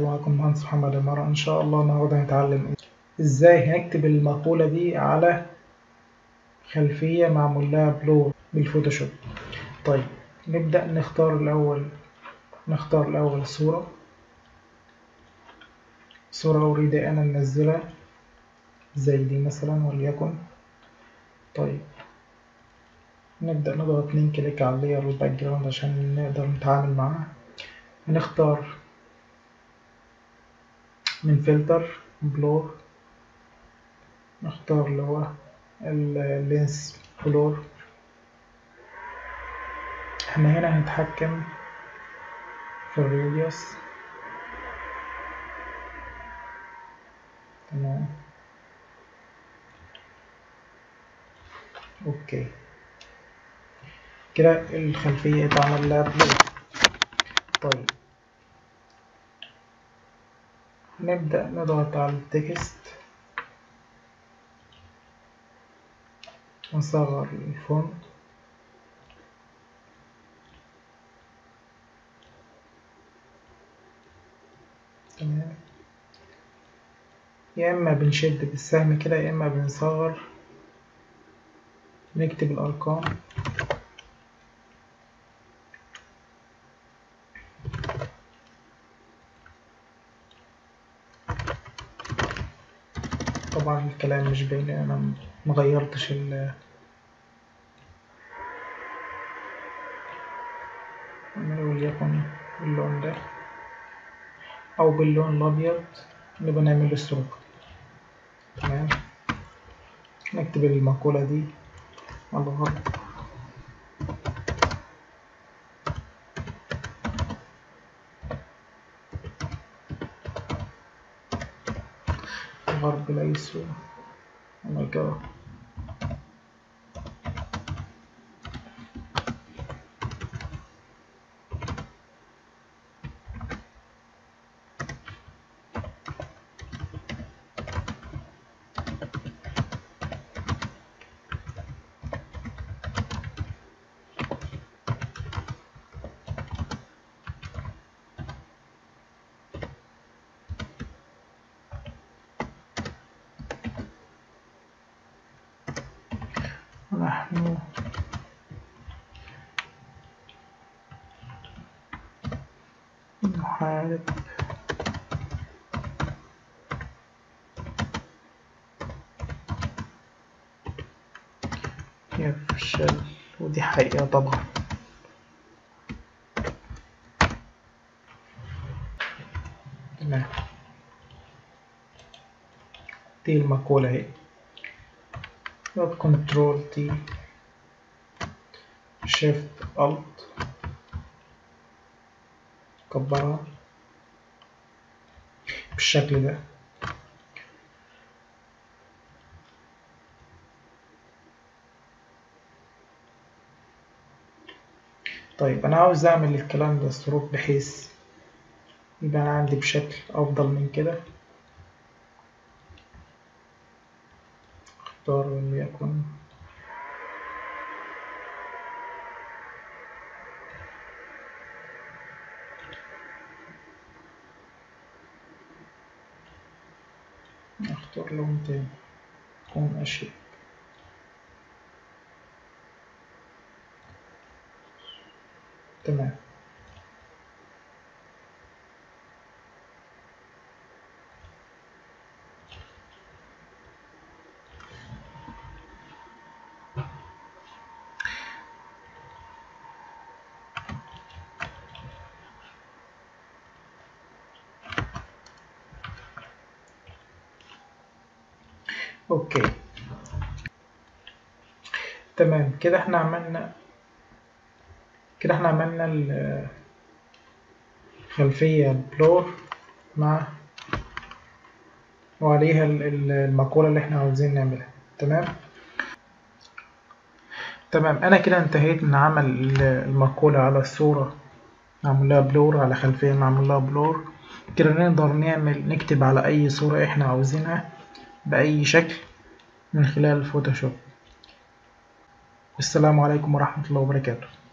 معكم المهندس محمد عمارة إن شاء الله النهاردة هنتعلم إزاي هنكتب المقولة دي على خلفية معمول لها بلور بالفوتوشوب طيب نبدأ نختار الأول نختار الأول الصورة صورة أريد أن أنزلها زي دي مثلا وليكن طيب نبدأ نضغط اتنين كليك على اللاير والباك جراوند عشان نقدر نتعامل معاها هنختار من فلتر بلور نختار اللي هو اللينس بلور احنا هنا هنتحكم في الراديوس تمام اوكي كده الخلفية اتعمل لها بلور طيب نبدأ نضغط على التكست نصغر الفونت تمام يا إما بنشد بالسهم كده يا إما بنصغر نكتب الأرقام طبعا الكلام مش باين انا مغيرتش ال وليكن باللون ده او باللون الابيض نبقى نعمل له ستروك تمام نكتب المقولة دي على الغرب الغرب ليسوا oh my god نحن نحارب يفشل ودي حقيقة طبعا تمام دي المقولة اهي نضغط كنترول تي شيفت الت كبرها بالشكل ده طيب انا عاوز اعمل الكلام ده ستروك بحيث يبقى انا عندي بشكل افضل من كده اختار وليكن اختار لون تاني يكون اشيك تمام اوكي تمام كده احنا عملنا كده احنا عملنا الخلفية البلور مع وعليها المقولة اللي احنا عاوزين نعملها تمام تمام انا كده انتهيت من عمل المقولة على الصورة معمول لها بلور على خلفية معمول لها بلور كده نقدر نعمل نكتب على اي صورة احنا عاوزينها بأي شكل من خلال الفوتوشوب والسلام عليكم ورحمة الله وبركاته